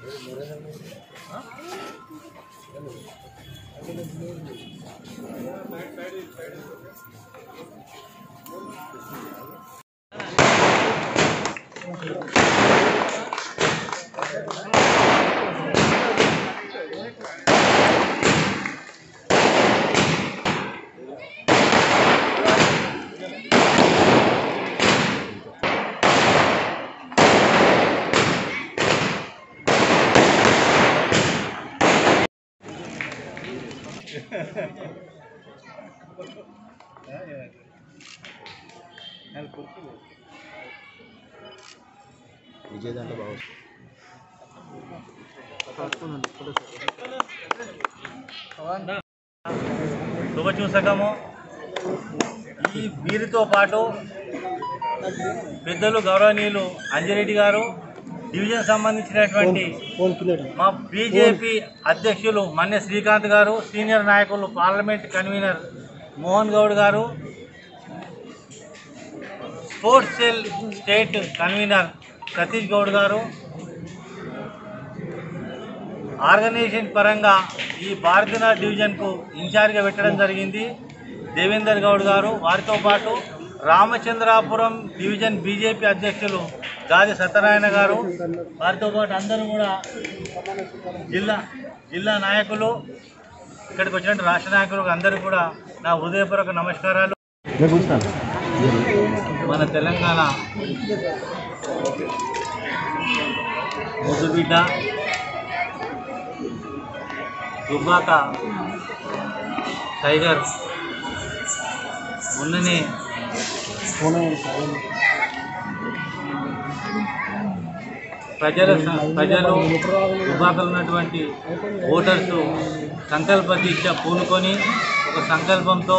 విజయ్ దాంట్లో బాగా శుభచూసకము ఈ వీరితో పాటు పెద్దలు గౌరవనీయులు అంజిరెడ్డి గారు డివిజన్ సంబంధించినటువంటి మా బీజేపీ అధ్యక్షులు మన్నె శ్రీకాంత్ గారు సీనియర్ నాయకులు పార్లమెంట్ కన్వీనర్ మోహన్ గౌడ్ గారు sports cell state convener Satish Goud గారు ఆర్గనైజేషన్ పరంగా ఈ భారతీయ డివిజన్కు ఇన్ఛార్జ్గా పెట్టడం జరిగింది దేవేందర్ గౌడ్ గారు వారితో పాటు రామచంద్రాపురం డివిజన్ బీజేపీ అధ్యక్షులు గాది సత్యనారాయణ గారు వారితో పాటు అందరూ కూడా జిల్లా జిల్లా నాయకులు ఇక్కడికి వచ్చినట్టు రాష్ట్ర నాయకులు అందరూ కూడా నా హృదయపూర్వక నమస్కారాలు మన తెలంగాణ ముద్దుబిడ్డ దుబ్బాక టైగర్ మొన్ననే ప్రజల ప్రజలు దుబ్బాకలు ఉన్నటువంటి ఓటర్స్ సంకల్ప దీక్ష పూనుకొని ఒక సంకల్పంతో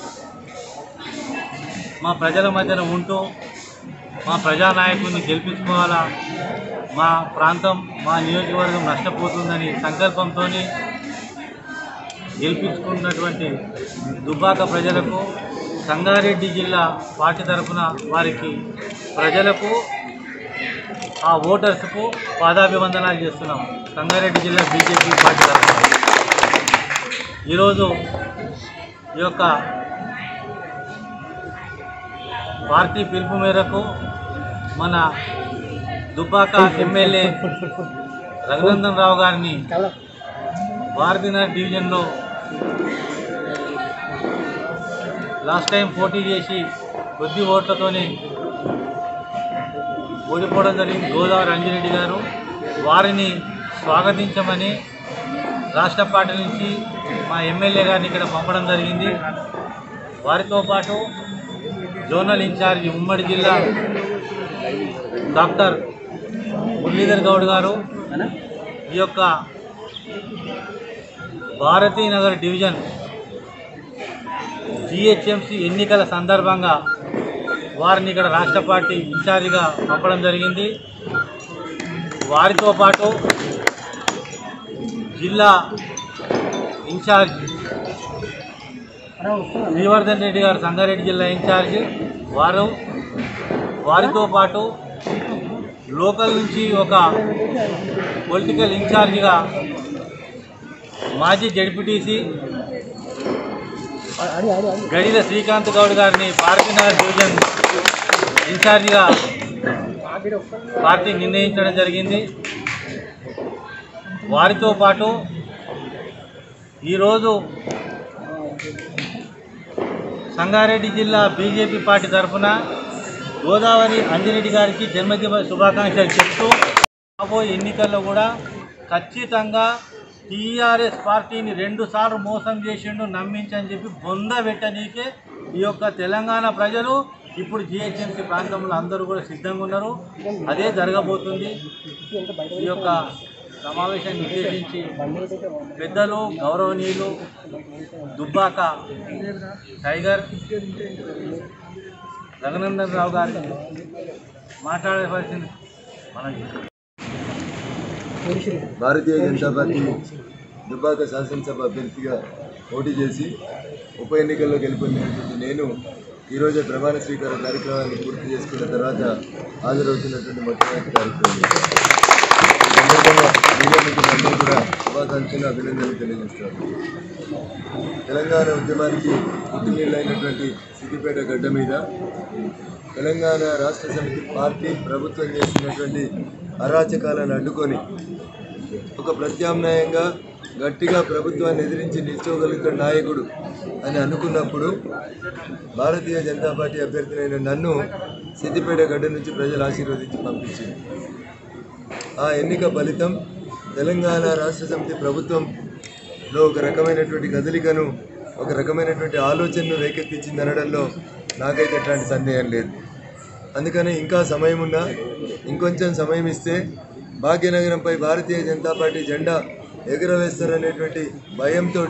మా ప్రజల మధ్యన ఉంటూ మా ప్రజానాయకుడిని గెలిపించుకోవాలా మా ప్రాంతం మా నియోజకవర్గం నష్టపోతుందని సంకల్పంతో గెలిపించుకున్నటువంటి దుబ్బాక ప్రజలకు సంగారెడ్డి జిల్లా పార్టీ తరఫున వారికి ప్రజలకు ఆ ఓటర్స్కు పాదాభివందనాలు చేస్తున్నాం సంగారెడ్డి జిల్లా బీజేపీ పార్టీ తరఫున ఈరోజు ఈ యొక్క పార్టీ పిలుపు మేరకు మన దుబ్బాక ఎమ్మెల్యే రఘునందన్ రావు గారిని భారతీనగర్ డివిజన్లో లాస్ట్ టైం పోటీ చేసి కొద్ది ఓట్లతోని ఓడిపోవడం జరిగింది గోదావరి అంజిరెడ్డి గారు వారిని స్వాగతించమని రాష్ట్ర పార్టీ నుంచి మా ఎమ్మెల్యే గారిని ఇక్కడ పంపడం జరిగింది వారితో పాటు జోనల్ ఇన్ఛార్జ్ ఉమ్మడి జిల్లా డాక్టర్ మురళీధర్ గౌడ్ గారు ఈ యొక్క భారతీనగర్ డివిజన్ జిహెచ్ఎంసి ఎన్నికల సందర్భంగా వారిని ఇక్కడ రాష్ట్ర పార్టీ ఇన్ఛార్జిగా పంపడం జరిగింది వారితో పాటు జిల్లా ఇన్ఛార్జ్ శ్రీవర్ధన్ రెడ్డి గారు సంగారెడ్డి జిల్లా ఇన్ఛార్జ్ వారు వారితో పాటు లోకల్ నుంచి ఒక పొలిటికల్ ఇన్ఛార్జిగా మాజీ జడ్పీటీసీ గడిల శ్రీకాంత్ గౌడ్ గారిని భారతీనగర్ డివిజన్ ఇన్ఛార్జిగా పార్టీ నిర్ణయించడం జరిగింది వారితో పాటు ఈరోజు సంగారెడ్డి జిల్లా బీజేపీ పార్టీ తరఫున గోదావరి అంజిరెడ్డి గారికి జన్మదిన శుభాకాంక్షలు చెప్తూ రాబోయే ఎన్నికల్లో కూడా ఖచ్చితంగా టీఆర్ఎస్ పార్టీని రెండుసార్లు మోసం చేసిండు నమ్మించని చెప్పి బొంద పెట్టనీకే ఈ యొక్క తెలంగాణ ప్రజలు ఇప్పుడు జిహెచ్ఎంసీ ప్రాంతంలో అందరూ కూడా సిద్ధంగా ఉన్నారు అదే జరగబోతుంది ఈ యొక్క సమావేశాన్ని ఉద్దేశించి పెద్దలు గౌరవనీయులు దుబ్బాక టైగర్ రఘునందన్ రావు గారిని మాట్లాడవలసింది మనం భారతీయ జనతా పార్టీ దుబ్బాక శాసనసభ అభ్యర్థిగా పోటీ చేసి ఉప ఎన్నికల్లో గెలుపొందినటువంటి నేను ఈరోజే ప్రమాణ స్వీకార కార్యక్రమాన్ని పూర్తి చేసుకున్న తర్వాత హాజరవుతున్నటువంటి మొట్టమొదటి కార్యక్రమం ఈ సందర్భంగా శుభాకాంక్షలు అభినందనలు తెలియజేస్తారు తెలంగాణ ఉద్యమానికి పుట్టినీళ్ళైనటువంటి సిద్దిపేట గడ్డ మీద తెలంగాణ రాష్ట్ర సమితి పార్టీ ప్రభుత్వం చేస్తున్నటువంటి అరాచకాలను అడ్డుకొని ఒక ప్రత్యామ్నాయంగా గట్టిగా ప్రభుత్వాన్ని ఎదిరించి నిల్చోగలుగుతున్న నాయకుడు అని అనుకున్నప్పుడు భారతీయ జనతా పార్టీ అభ్యర్థినైన నన్ను సిద్దిపేట గడ్డ నుంచి ప్రజలు ఆశీర్వదించి పంపించింది ఆ ఎన్నిక ఫలితం తెలంగాణ రాష్ట్ర సమితి ప్రభుత్వంలో ఒక రకమైనటువంటి కదలికను ఒక రకమైనటువంటి ఆలోచనను రేకెత్తించింది అనడంలో నాకైతే ఎట్లాంటి సందేహం లేదు అందుకని ఇంకా సమయం ఉన్నా ఇంకొంచెం సమయం ఇస్తే భాగ్యనగరంపై భారతీయ జనతా పార్టీ జెండా ఎగురవేస్తారనేటువంటి భయంతో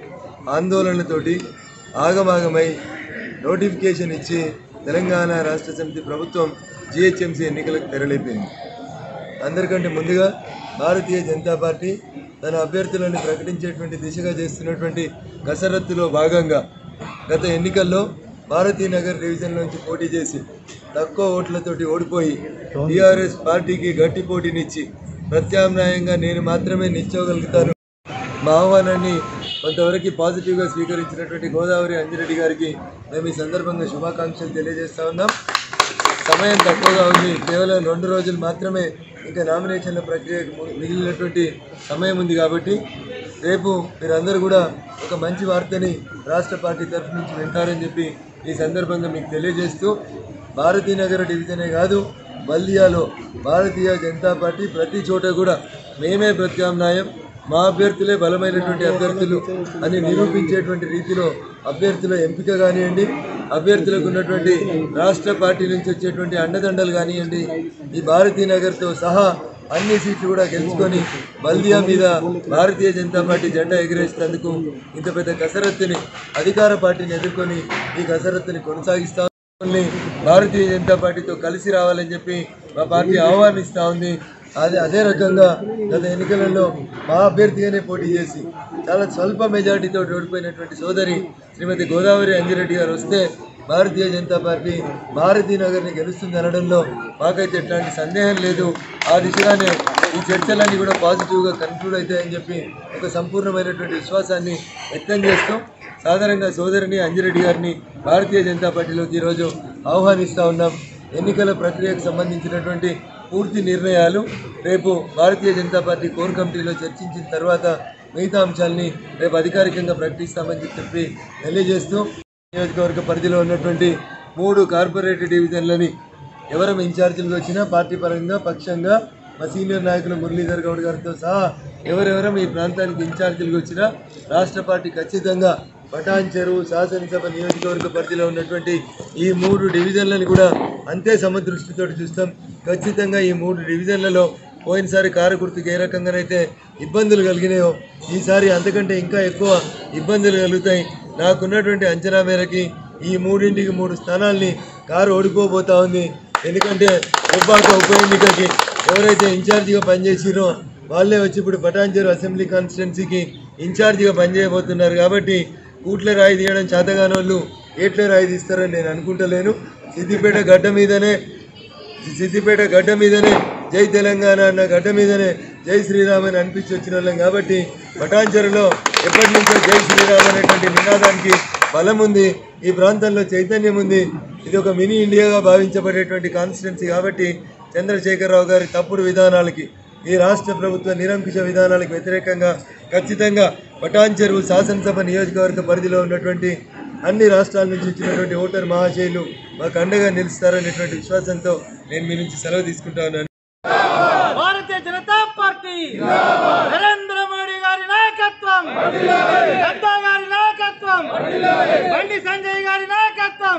ఆందోళనతోటి ఆగమాగమై నోటిఫికేషన్ ఇచ్చి తెలంగాణ రాష్ట్ర సమితి ప్రభుత్వం జిహెచ్ఎంసీ ఎన్నికలకు తెరలేపింది అందరికంటే ముందుగా భారతీయ జనతా పార్టీ తన అభ్యర్థులను ప్రకటించేటువంటి దిశగా చేస్తున్నటువంటి కసరత్తులో భాగంగా గత ఎన్నికల్లో భారతీ నగర్ డివిజన్ నుంచి పోటీ చేసి తక్కువ ఓట్లతోటి ఓడిపోయి టీఆర్ఎస్ పార్టీకి గట్టి పోటీనిచ్చి ప్రత్యామ్నాయంగా నేను మాత్రమే నిల్చోగలుగుతాను మా ఆహ్వానాన్ని కొంతవరకు పాజిటివ్గా స్వీకరించినటువంటి గోదావరి అంజిరెడ్డి గారికి మేము ఈ సందర్భంగా శుభాకాంక్షలు తెలియజేస్తా ఉన్నాం సమయం తక్కువగా ఉంది కేవలం రెండు రోజులు మాత్రమే ఇంకా నామినేషన్ల ప్రక్రియకు ము- మిగిలినటువంటి సమయం ఉంది కాబట్టి రేపు మీరందరూ కూడా ఒక మంచి వార్తని రాష్ట్ర పార్టీ తరఫు నుంచి వింటారని చెప్పి ఈ సందర్భంగా మీకు తెలియజేస్తూ భారతీనగర్ డివిజనే కాదు బల్దియాలో భారతీయ జనతా పార్టీ ప్రతి చోట కూడా మేమే ప్రత్యామ్నాయం మా అభ్యర్థులే బలమైనటువంటి అభ్యర్థులు అని నిరూపించేటువంటి రీతిలో అభ్యర్థుల ఎంపిక కానివ్వండి అభ్యర్థులకు ఉన్నటువంటి రాష్ట్ర పార్టీ నుంచి వచ్చేటువంటి అండదండలు కానివ్వండి ఈ భారతీ నగర్తో సహా అన్ని సీట్లు కూడా గెలుచుకొని బల్దియా మీద భారతీయ జనతా పార్టీ జెండా ఎగిరేసినందుకు ఇంత పెద్ద కసరత్తుని అధికార పార్టీని ఎదుర్కొని ఈ కసరత్తుని కొనసాగిస్తాం మిమ్మల్ని భారతీయ జనతా పార్టీతో కలిసి రావాలని చెప్పి మా పార్టీ ఆహ్వానిస్తూ ఉంది అదే అదే రకంగా గత ఎన్నికలలో మా అభ్యర్థిగానే పోటీ చేసి చాలా స్వల్ప మెజార్టీతో ఓడిపోయినటువంటి సోదరి శ్రీమతి గోదావరి అంజిరెడ్డి గారు వస్తే భారతీయ జనతా పార్టీ భారతీ నగర్ని గెలుస్తుంది అనడంలో మాకైతే ఎట్లాంటి సందేహం లేదు ఆ దిశగానే ఈ చర్చలన్నీ కూడా పాజిటివ్గా కన్క్లూడ్ అవుతాయని చెప్పి ఒక సంపూర్ణమైనటువంటి విశ్వాసాన్ని వ్యక్తం చేస్తూ సాధారణంగా సోదరిని అంజిరెడ్డి గారిని భారతీయ జనతా పార్టీలోకి ఈరోజు ఆహ్వానిస్తూ ఉన్నాం ఎన్నికల ప్రక్రియకు సంబంధించినటువంటి పూర్తి నిర్ణయాలు రేపు భారతీయ జనతా పార్టీ కోర్ కమిటీలో చర్చించిన తర్వాత మిగతా అంశాలని రేపు అధికారికంగా ప్రకటిస్తామని చెప్పి తెలియజేస్తూ నియోజకవర్గ పరిధిలో ఉన్నటువంటి మూడు కార్పొరేట్ డివిజన్లని ఎవరం ఇన్ఛార్జీలుగా వచ్చినా పార్టీ పరంగా పక్షంగా మా సీనియర్ నాయకులు మురళీధర్ గౌడ్ గారితో సహా ఎవరెవరం ఈ ప్రాంతానికి ఇన్ఛార్జీలుగా వచ్చినా రాష్ట్ర పార్టీ ఖచ్చితంగా పటాన్ చెరువు శాసనసభ నియోజకవర్గ పరిధిలో ఉన్నటువంటి ఈ మూడు డివిజన్లను కూడా అంతే సమదృష్టితో చూస్తాం ఖచ్చితంగా ఈ మూడు డివిజన్లలో పోయినసారి కారు గుర్తుకు ఏ రకంగానైతే ఇబ్బందులు కలిగినాయో ఈసారి అంతకంటే ఇంకా ఎక్కువ ఇబ్బందులు కలుగుతాయి నాకున్నటువంటి అంచనా మేరకి ఈ మూడింటికి మూడు స్థానాల్ని కారు ఓడిపోబోతా ఉంది ఎందుకంటే దుబ్బాక ఉప ఎన్నికకి ఎవరైతే ఇన్ఛార్జిగా పనిచేసిరో వాళ్ళే వచ్చి ఇప్పుడు పటాన్చేరు అసెంబ్లీ కాన్స్టిట్యున్సీకి ఇన్ఛార్జిగా పనిచేయబోతున్నారు కాబట్టి కూట్ల రాయి తీయడం చేతగాని వాళ్ళు ఏట్ల రాయి తీస్తారని నేను అనుకుంటలేను సిద్దిపేట గడ్డ మీదనే సిద్దిపేట గడ్డ మీదనే జై తెలంగాణ అన్న గడ్డ మీదనే జై శ్రీరామ్ అని అనిపించి వచ్చిన వాళ్ళం కాబట్టి పటాన్చెరులో ఎప్పటి నుంచో జై శ్రీరామ్ అనేటువంటి నినాదానికి బలం ఉంది ఈ ప్రాంతంలో చైతన్యం ఉంది ఇది ఒక మినీ ఇండియాగా భావించబడేటువంటి కాన్స్టిట్యున్సీ కాబట్టి చంద్రశేఖరరావు గారి తప్పుడు విధానాలకి ఈ రాష్ట్ర ప్రభుత్వ నిరంకుశ విధానాలకు వ్యతిరేకంగా ఖచ్చితంగా పటాన్ చెరువు శాసనసభ నియోజకవర్గ పరిధిలో ఉన్నటువంటి అన్ని రాష్ట్రాల నుంచి వచ్చినటువంటి ఓటర్ మహాశయులు మాకు అండగా నిలుస్తారనేటువంటి విశ్వాసంతో నేను మీ నుంచి సెలవు తీసుకుంటా ఉన్నాను భారతీయ జనతా పార్టీ నరేంద్ర మోడీ గారి నాయకత్వం నడ్డా గారి నాయకత్వం బండి సంజయ్ గారి నాయకత్వం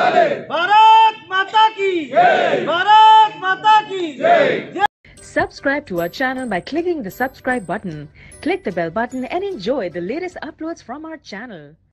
భారత్ మాతా की భారత్ మాతా की Subscribe to our channel by clicking the subscribe button. Click the bell button and enjoy the latest uploads from our channel.